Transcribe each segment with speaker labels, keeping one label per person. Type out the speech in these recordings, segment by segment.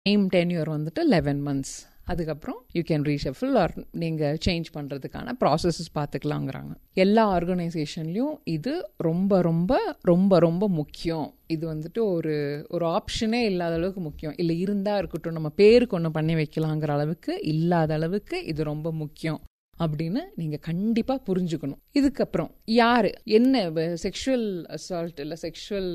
Speaker 1: aim tenure வந்துட்டு eleven months அதுக்கப்புறம் you can reshuffle or நீங்கள் சேஞ்ச் பண்ணுறதுக்கான ப்ராசஸஸ் பார்த்துக்கலாங்கிறாங்க எல்லா ஆர்கனைசேஷன்லேயும் இது ரொம்ப ரொம்ப ரொம்ப ரொம்ப முக்கியம் இது வந்துட்டு ஒரு ஒரு ஆப்ஷனே இல்லாத அளவுக்கு முக்கியம் இல்லை இருந்தால் இருக்கட்டும் நம்ம பேருக்கு ஒன்று பண்ணி வைக்கலாங்கிற அளவுக்கு இல்லாத அளவுக்கு இது ரொம்ப முக்கியம் அப்படின்னு நீங்கள் கண்டிப்பாக புரிஞ்சுக்கணும் இதுக்கப்புறம் யார் என்ன செக்ஷுவல் அசால்ட் இல்லை செக்ஷுவல்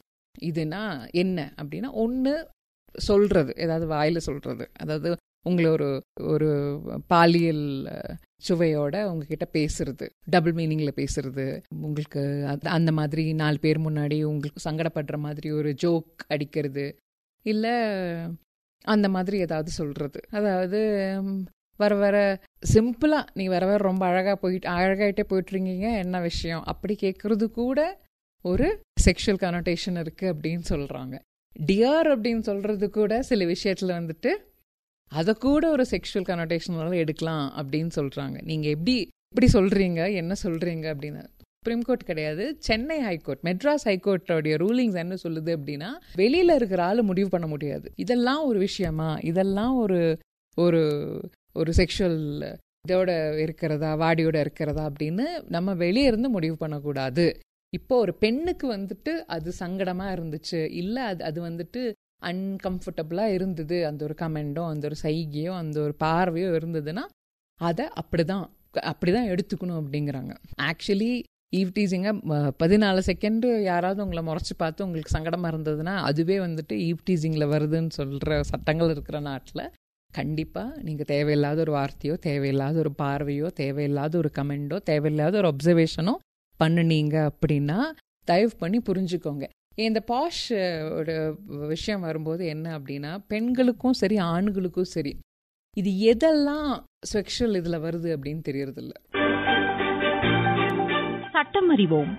Speaker 1: இதுனா என்ன அப்படின்னா ஒன்று சொல்கிறது ஏதாவது வாயில் சொல்கிறது அதாவது உங்களை ஒரு ஒரு பாலியல் சுவையோட உங்ககிட்ட பேசுறது டபுள் மீனிங்ல பேசுறது உங்களுக்கு அந்த மாதிரி நாலு பேர் முன்னாடி உங்களுக்கு சங்கடப்படுற மாதிரி ஒரு ஜோக் அடிக்கிறது இல்லை அந்த மாதிரி ஏதாவது சொல்றது அதாவது வர வர சிம்பிளா நீ வர வர ரொம்ப அழகா போயிட்டு அழகாயிட்டே போயிட்டு இருக்கீங்க என்ன விஷயம் அப்படி கேட்கறது கூட ஒரு செக்ஷுவல் கனோட்டேஷன் இருக்கு அப்படின்னு சொல்றாங்க டியர் அப்படின்னு சொல்றது கூட சில விஷயத்துல வந்துட்டு அதை கூட ஒரு செக்ஷுவல் கனோட்டேஷனால எடுக்கலாம் அப்படின்னு சொல்றாங்க நீங்க எப்படி எப்படி சொல்றீங்க என்ன சொல்றீங்க அப்படின்னு சுப்ரீம் கோர்ட் கிடையாது சென்னை ஹைகோர்ட் மெட்ராஸ் ஹைகோர்ட்டோடைய ரூலிங்ஸ் என்ன சொல்லுது அப்படின்னா வெளியில இருக்கிற ஆளு முடிவு பண்ண முடியாது இதெல்லாம் ஒரு விஷயமா இதெல்லாம் ஒரு ஒரு ஒரு செக்ஷுவல் இதோட இருக்கிறதா வாடியோட இருக்கிறதா அப்படின்னு நம்ம வெளியே இருந்து முடிவு பண்ணக்கூடாது இப்போ ஒரு பெண்ணுக்கு வந்துட்டு அது சங்கடமா இருந்துச்சு இல்லை அது அது வந்துட்டு அன்கம்ஃபர்டபுளாக இருந்தது அந்த ஒரு கமெண்டோ அந்த ஒரு சைகையோ அந்த ஒரு பார்வையோ இருந்ததுன்னா அதை அப்படிதான் அப்படிதான் எடுத்துக்கணும் அப்படிங்கிறாங்க ஆக்சுவலி ஈவ் டீசிங்க பதினாலு செகண்டு யாராவது உங்களை முறைச்சி பார்த்து உங்களுக்கு சங்கடமாக இருந்ததுன்னா அதுவே வந்துட்டு ஈவ் டீசிங்கில் வருதுன்னு சொல்கிற சட்டங்கள் இருக்கிற நாட்டில் கண்டிப்பாக நீங்கள் தேவையில்லாத ஒரு வார்த்தையோ தேவையில்லாத ஒரு பார்வையோ தேவையில்லாத ஒரு கமெண்டோ தேவையில்லாத ஒரு அப்சர்வேஷனோ பண்ணுனீங்க அப்படின்னா தயவு பண்ணி புரிஞ்சுக்கோங்க இந்த பாஷ் ஒரு விஷயம் வரும்போது என்ன அப்படின்னா பெண்களுக்கும் சரி ஆண்களுக்கும் சரி இது எதெல்லாம் செக்ஷுவல் இதுல வருது அப்படின்னு தெரியறது இல்ல
Speaker 2: சட்டம் அறிவோம்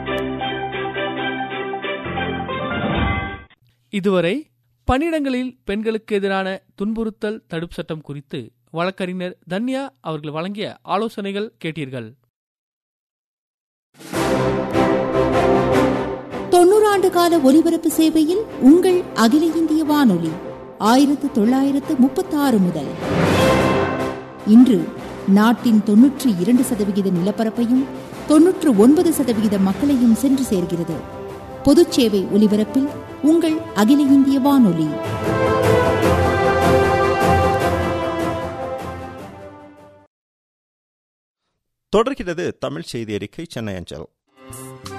Speaker 3: இதுவரை பணியிடங்களில் பெண்களுக்கு எதிரான துன்புறுத்தல் தடுப்பு சட்டம் குறித்து வழக்கறிஞர் தன்யா அவர்கள் வழங்கிய ஆலோசனைகள் கேட்டீர்கள்
Speaker 4: தொண்ணூறாண்டு கால ஒலிபரப்பு சேவையில் உங்கள் அகில இந்திய வானொலி ஆயிரத்து தொள்ளாயிரத்து முப்பத்தி ஆறு முதல் இன்று நாட்டின் தொன்னூற்றி இரண்டு சதவிகித நிலப்பரப்பையும் தொன்னூற்று ஒன்பது சதவிகித மக்களையும் சென்று சேர்கிறது பொதுச்சேவை ஒலிபரப்பில் உங்கள் அகில இந்திய வானொலி
Speaker 5: தொடர்கிறது தமிழ் செய்தி அறிக்கை சென்னை அஞ்சல்